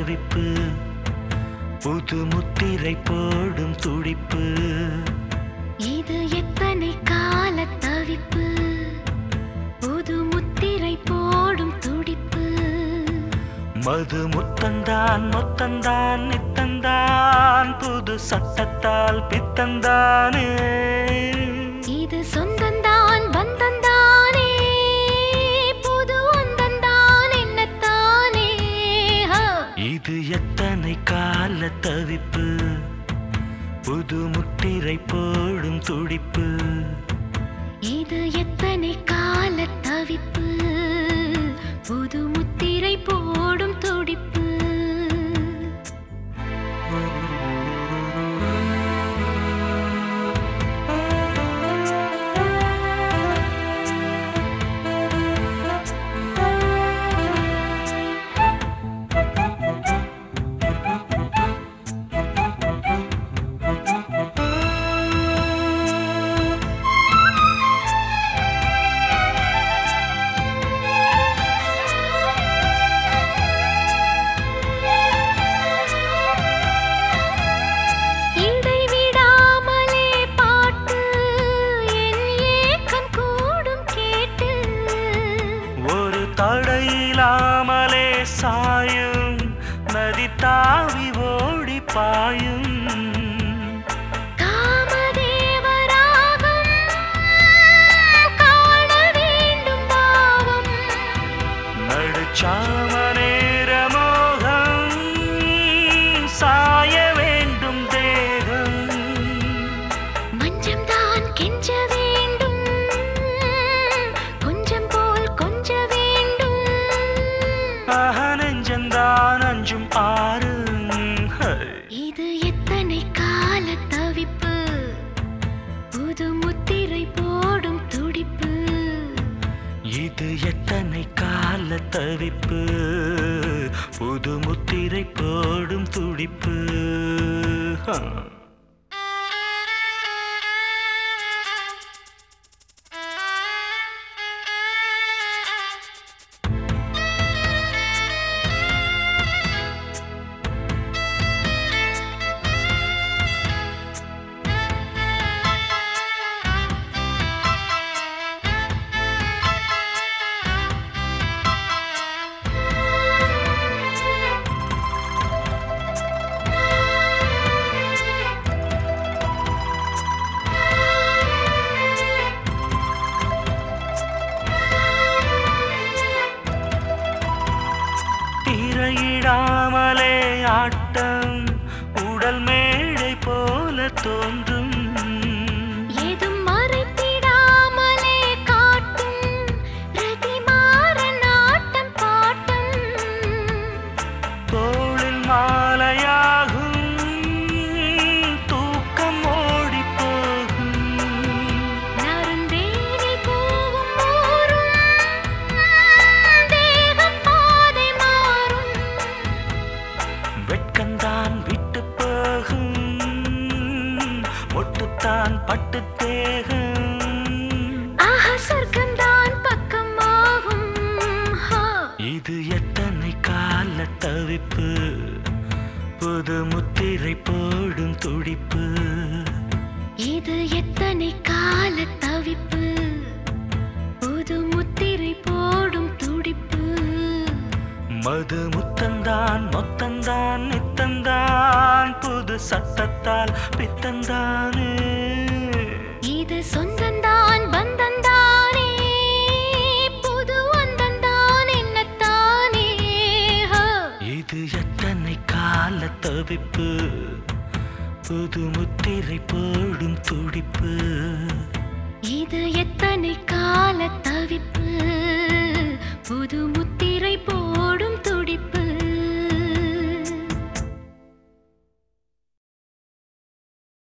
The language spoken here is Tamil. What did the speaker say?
தவிப்பு புது முத்திரை போடும் துடிப்பு இது எத்தனை கால தவிப்பு புது முத்திரை போடும் துடிப்பு மது முத்தந்தான் முத்தந்தான் நித்தந்தான் புது சட்டத்தால் பித்தந்தானே இது சொந்தந்தான் பந்தந்தானே புது அந்தந்தான் என்னத்தானே ஹ. இது எத்தனை கால தவிப்பு புது முத்திரை போடும் துடிப்பு இது எத்தனை கால தவிப்பு புது முத்திரை போடும் துடிப்பு இடைவிடாமலே பாட்டு என் ஏக்கம் கூடும் கேட்டு ஒரு தடையிலாமலே சாயும் நதி தாவி ஓடி பாயும் காமதேவராகம் காண வேண்டும் பாவம் நடுச்சாம நேர மோகம் சாய வேண்டும் தேகம் மஞ்சம் தான் கெஞ்ச வேண்டும் கொஞ்சம் போல் கொஞ்ச வேண்டும் ஆஹ நெஞ்சந்தான் அஞ்சும் ஆறு ஹை. இது எத்தனை கால தவிப்பு புது முத்திரை போடும் துடிப்பு இது எத்தனை கால தவிப்பு புது முத்திரை போடும் துடிப்பு ஹா. திரையிடாமலே ஆட்டம் உடல் மேடை போல தோன்றும் ஏதும் மறைத்திடாமலே காட்டும் ரதிமாறன் ஆட்டம் பாட்டம் தோளில் மாலையாகும் தூக்கம் ஓடி போகும் நறுந்தேனில் பூவும் ஊரும் தேகம் பாதை மாறும் வெட்கந்தான் விட்டு போகும் ஒட்டுத்தான் பட்டு தேகம் ஆஹா சொர்க்கம்தான் பக்கமாகும் ஹா. இது எத்தனை கால தவிப்பு புது முத்திரை போடும் துடிப்பு இது எத்தனை கால தவிப்பு புது முத்திரை போடும் துடிப்பு மது முத்தந்தான் மொத்தந்தான் நித்தந்தான் புது சட்டத்தால் பித்தந்தானே இது சொந்தந்தான் பந்தந்தானே புது அந்தந்தான் என்னத்தானே ஹோ. இது எத்தனை கால தவிப்பு புது முத்திரை போடும் துடிப்பு இது எத்தனை கால தவிப்பு புது முத்திரை போடும் துடிப்பு